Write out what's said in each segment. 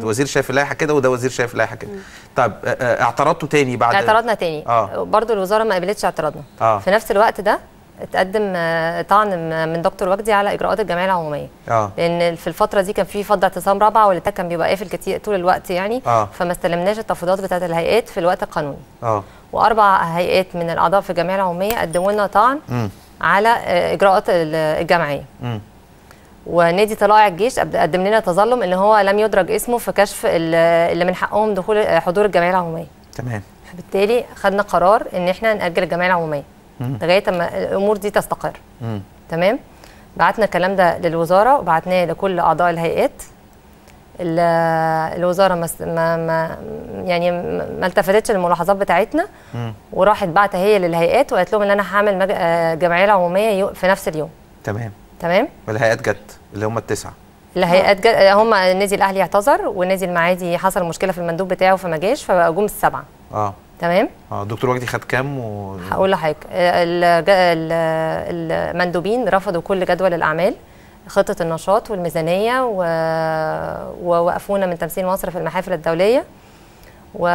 وزير شايف اللائحه كده وده وزير شايف اللائحه كده طب آه، آه، اعترضتوا تاني بعد اعترضنا تاني آه. برضو الوزاره ما قبلتش اعتراضنا آه. في نفس الوقت ده اتقدم آه، طعن من دكتور وجدي على اجراءات الجمعيه العموميه اه لان في الفتره دي كان في فض اعتصام رابعه واللي كان بيبقى قافل كتير طول الوقت يعني آه. فما استلمناش التفويضات بتاعه الهيئات في الوقت القانوني اه واربع هيئات من الاعضاء في الجمعيه العموميه قدموا لنا طعن امم على آه، اجراءات ال- الجمعيه امم ونادي طلائع الجيش قد- قدم لنا تظلم ان هو لم يدرج اسمه في كشف ال- اللي من حقهم دخول آه، حضور الجمعيه العموميه تمام فبالتالي خدنا قرار ان احنا ناجل الجمعيه العموميه مم. لغايه اما الامور دي تستقر امم تمام بعتنا الكلام ده للوزاره وبعتناه لكل اعضاء الهيئات ال- الوزاره ما, ما, ما يعني ما التفتتش للملاحظات بتاعتنا امم وراحت بعت هي للهيئات وقالت لهم ان انا هعمل مج... آه، جمعيه العموميه يو- في نفس اليوم تمام تمام والهيئات جت اللي هم التسعه الهيئات جا... آه، هم النادي الاهلي اعتذر والنادي المعادي حصل مشكله في المندوب بتاعه فما جاش فبقى جم السبعه اه تمام اه دكتور وجدي خد كام و... هقول لحضرتك آه، الج- ال- المندوبين رفضوا كل جدول الاعمال خطه النشاط والميزانيه و... ووقفونا من تمثيل مصر في المحافل الدوليه و...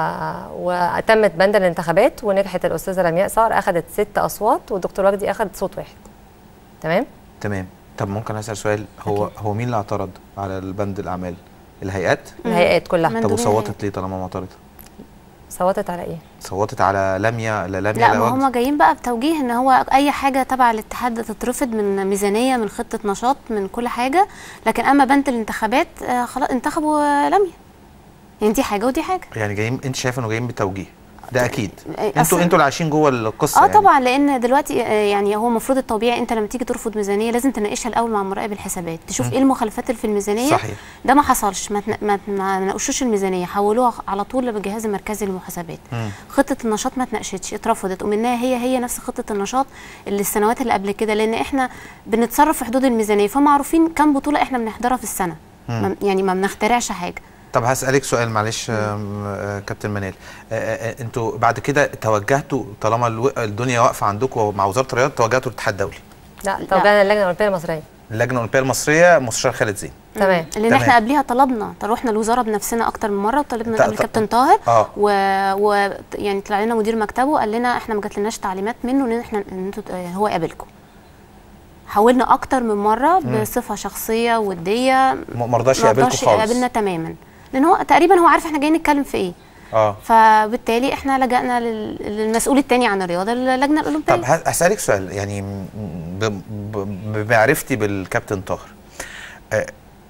وتمت بند الانتخابات ونجحت الاستاذه لمياء صقر اخذت ست اصوات والدكتور وجدي اخذ صوت واحد تمام تمام طب ممكن اسال سؤال هو هو مين اللي اعترض على البند الاعمال الهيئات الهيئات كلها من- طب مندوبين وصوتت ليه طالما معترضه صوتت على ايه صوتت على لميا لا لميا لا ما وجدي. هم جايين بقى بتوجيه ان هو اي حاجه تبع الاتحاد تترفض من ميزانيه من خطه نشاط من كل حاجه لكن اما بند الانتخابات آه خلاص انتخبوا آه، لميا يعني دي حاجه ودي حاجه يعني جايين انت شايف انه جايين بتوجيه ده اكيد إيه، انتوا أصلاً- انتوا اللي عايشين جوه القصه اه يعني. طبعا لان دلوقتي آه، يعني هو المفروض الطبيعي انت لما تيجي ترفض ميزانيه لازم تناقشها الاول مع مراقب الحسابات تشوف ايه المخالفات اللي في الميزانيه صحيح ده ما حصلش ما تن- ما ما ناقشوش الميزانيه حولوها على طول للجهاز المركزي للمحاسبات مم. خطه النشاط ما اتناقشتش اترفضت ومنها هي هي نفس خطه النشاط اللي السنوات اللي قبل كده لان احنا بنتصرف في حدود الميزانيه فمعروفين كم بطوله احنا بنحضرها في السنه ما- يعني ما بنخترعش حاجه طب هسألك سؤال معلش آم، آه، كابتن منال آه، آه، آه، انتوا بعد كده توجهتوا طالما الو- الدنيا واقفه عندكم مع وزاره الرياضه توجهتوا للاتحاد الدولي لا توجهنا اللجنه الاولمبيه المصريه اللجنه الاولمبيه المصريه مستشار خالد زين تمام لان تمام. احنا قبليها طلبنا رحنا الوزاره بنفسنا اكتر من مره وطلبنا ط- قبل ط- كابتن طاهر اه و... و... يعني طلع لنا مدير مكتبه قال لنا احنا ما جاتلناش تعليمات منه ان احنا ان انتوا آه، هو يقابلكم حاولنا اكتر من مره بصفه شخصيه وديه م- ما رضاش ما يقابلكم رضاش خالص يقابلنا تماما لان هو تقريبا هو عارف احنا جايين نتكلم في ايه اه فبالتالي احنا لجأنا لل- للمسؤول التاني عن الرياضه اللجنه الاولمبيه طب ه- هسألك سؤال يعني م- ب- ب- بمعرفتي بالكابتن طاهر آه،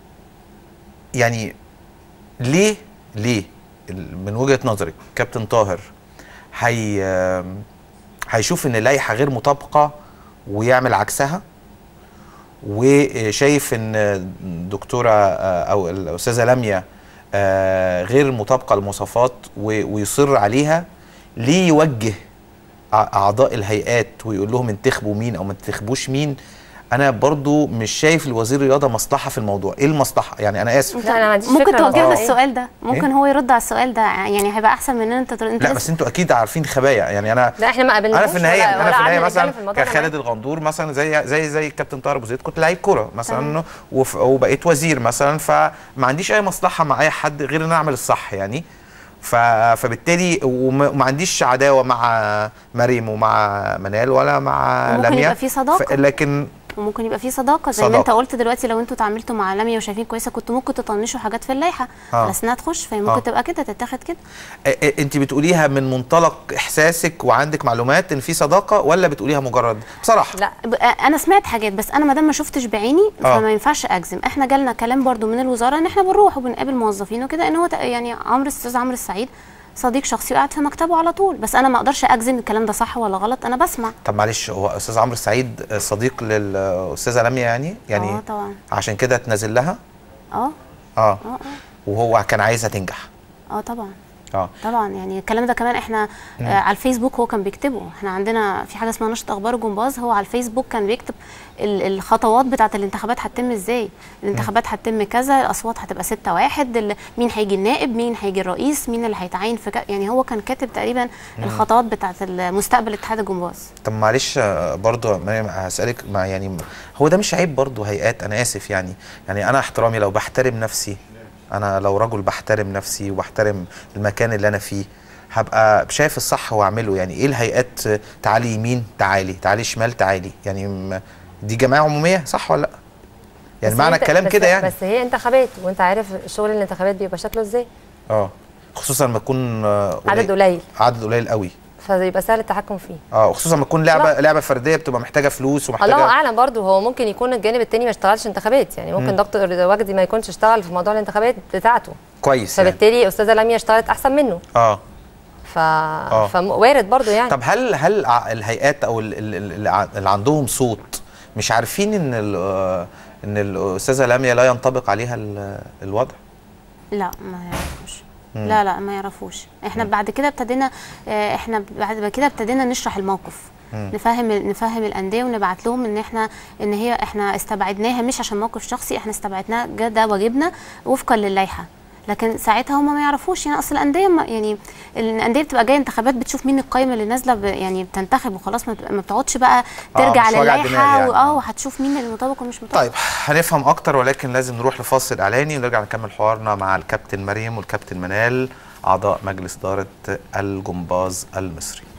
يعني ليه ليه ال- من وجهة نظرك كابتن طاهر هي آم، هيشوف ان اللائحة غير مطابقة ويعمل عكسها وشايف ان الدكتورة آه، او الاستاذة لميا آه، غير مطابقة المواصفات و- ويصر عليها ليه يوجه أع- اعضاء الهيئات ويقول لهم انتخبوا مين او ما تنتخبوش مين انا برضو مش شايف لوزير الرياضه مصلحه في الموضوع ايه المصلحه يعني انا اسف لا انا ما عنديش ممكن فكره توجه الموضوع له إيه. السؤال ده ممكن هو يرد على السؤال ده يعني هيبقى احسن من ان انت تر- انت لا لسه- بس انتوا اكيد عارفين خبايا يعني انا لا احنا ما قابلناش انا في النهايه ولا- انا ولا في النهايه قعدنا مثلا نتكلم في الموضوع ده كخالد الغندور مثلا زي زي زي الكابتن طاهر ابو زيد كنت لعيب كوره مثلا وف- وبقيت وزير مثلا فما عنديش اي مصلحه مع اي حد غير ان أنا اعمل الصح يعني ف... فبالتالي وما وما عنديش عداوه مع مريم ومع منال ولا مع وممكن لميا يبقى في صداقة. ف... لكن وممكن يبقى في صداقه زي ما صداقة. انت قلت دلوقتي لو انتوا اتعاملتوا مع لميا وشايفين كويسه كنتوا ممكن تطنشوا حاجات في اللائحه آه. بس انها تخش فهي آه. ممكن تبقى كده تتاخد كده انت بتقوليها من منطلق احساسك وعندك معلومات ان في صداقه ولا بتقوليها مجرد بصراحه لا ب- انا سمعت حاجات بس انا ما دام ما شفتش بعيني آه. فما ينفعش اجزم احنا جالنا كلام برضو من الوزاره ان احنا بنروح وبنقابل موظفين وكده ان هو ت- يعني عمرو الاستاذ عمرو السعيد صديق شخصي وقاعد في مكتبه على طول بس انا ما اقدرش اجزم الكلام ده صح ولا غلط انا بسمع طب معلش هو استاذ عمرو السعيد صديق للاستاذه لميا يعني يعني اه طبعا عشان كده تنزل لها اه اه اه اه وهو كان عايزها تنجح اه طبعا اه طبعا يعني الكلام ده كمان احنا آه على الفيسبوك هو كان بيكتبه احنا عندنا في حاجه اسمها نشط اخبار جمباز هو على الفيسبوك كان بيكتب ال- الخطوات بتاعه الانتخابات هتتم ازاي الانتخابات هتتم كذا الاصوات هتبقى ستة واحد ال- مين هيجي النائب مين هيجي الرئيس مين اللي هيتعين في ك... يعني هو كان كاتب تقريبا الخطوات بتاعه مستقبل اتحاد الجمباز طب معلش آه، برضو مريم هسألك مع يعني هو ده مش عيب برضو هيئات انا اسف يعني يعني انا احترامي لو بحترم نفسي انا لو رجل بحترم نفسي وبحترم المكان اللي انا فيه هبقى شايف الصح واعمله يعني ايه الهيئات تعالي يمين تعالي تعالي شمال تعالي يعني م- دي جمعيه عموميه صح ولا لا يعني بس معنى هي- الكلام بس- كده يعني بس هي انتخابات وانت عارف شغل الانتخابات بيبقى شكله ازاي اه خصوصا لما تكون آه، عدد قليل عدد قليل قوي فيبقى سهل التحكم فيه اه وخصوصا لما تكون لعبه لعبه فرديه بتبقى محتاجه فلوس ومحتاجه الله اعلم برضو هو ممكن يكون الجانب التاني ما اشتغلش انتخابات يعني ممكن دكتور وجدي ما يكونش اشتغل في موضوع الانتخابات بتاعته كويس يعني. فبالتالي استاذه لميا اشتغلت احسن منه اه ف... فوارد برضو يعني طب هل هل ع- الهيئات او ال- ال- ال- اللي ع- اللي عندهم صوت مش عارفين ان ال- آه، ان الاستاذه لميا لا ينطبق عليها ال- الوضع لا ما يعرفوش لا لا ما يعرفوش احنا بعد كده ابتدينا آه، احنا بعد كده ابتدينا نشرح الموقف نفهم نفهم الانديه ونبعت لهم ان احنا ان هي احنا استبعدناها مش عشان موقف شخصي احنا استبعدناها جا ده واجبنا وفقا للائحه لكن ساعتها هم ما يعرفوش يعني اصل الانديه ما- يعني الانديه بتبقى جايه انتخابات بتشوف مين القائمه اللي نازله ب- يعني بتنتخب وخلاص ما بت- ما بتقعدش بقى ترجع مش وجع دماغ للائحه يعني. واه وهتشوف مين اللي مطابق ومش مطابق طيب هنفهم اكتر ولكن لازم نروح لفاصل اعلاني ونرجع نكمل حوارنا مع الكابتن مريم والكابتن منال اعضاء مجلس اداره الجمباز المصري